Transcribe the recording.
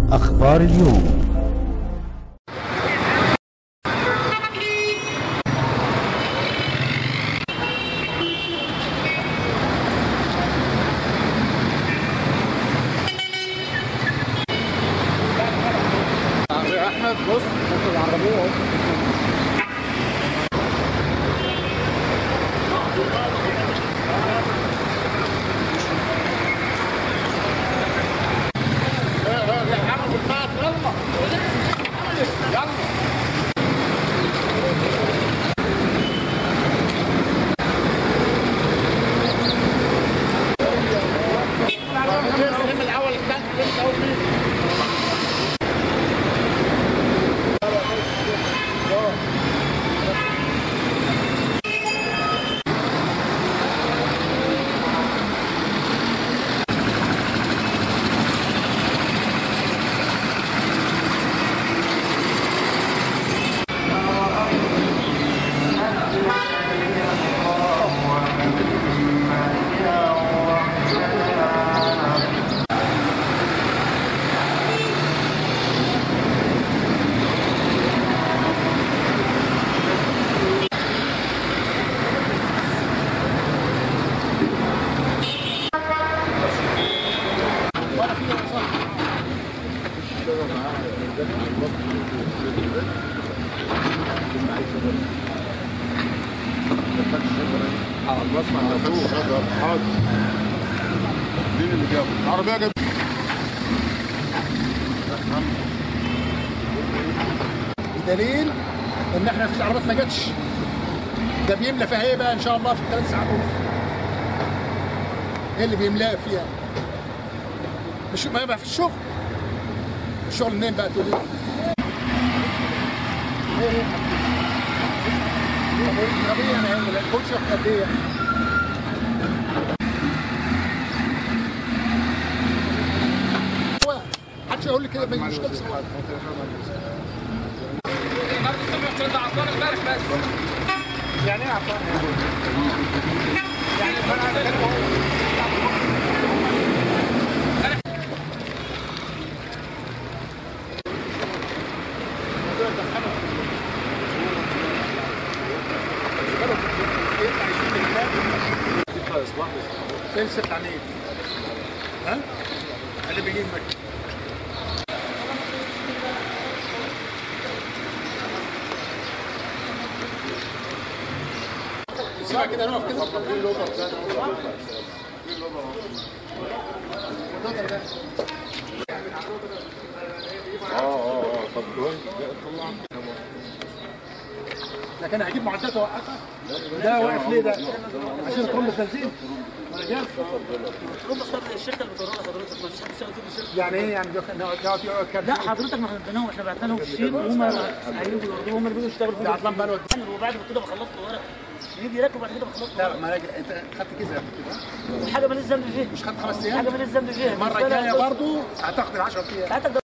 أخبار اليوم احمد بص انت العربيه اهو مين اللي جابه؟ العربية جابت بدليل ان احنا في العربيات ما جاتش ده بيملى فيها ايه بقى ان شاء الله في الثلاث ساعات ونص ايه اللي بيملاه فيها مش ما يبقى في الشغل الشغل منين بقى تقول لي ايه ايه طب ايه العربية يعني ما تقولش قد ايه يعني هو محدش يقول لي كده مش كده يعني ايه عطار يعني فين ست عنيد؟ ها؟ اللي بيجي مكة اسمع كده نقف كده اه اه اه طب كويس لا، طلع لكن هجيب معدات اوقفها ده واقف ليه ده؟ عشان ترم البنزين ما انا جاي هم اصلا الشركه اللي بتوراها حضرتك ما فيش حد يشتغل في الشركه يعني ايه يعني نقعد نقعد يقعد كام لا حضرتك ما احنا اديناهم احنا بعتنا لهم الشيل وهم هيجوا يوردوه هم اللي بيجوا يشتغلوا ده عطلان بقى وبعد ما كده بخلص له ورق يجي يركب بعد كده بخلص له لا ورق ما انا انت خدت كذا قبل كده وحاجه ماليش ذنب فيها مش خدت خمس حاجه ايام ماليش ذنب فيها المره الجايه برضه هتاخد ال 10 ايام ساعتك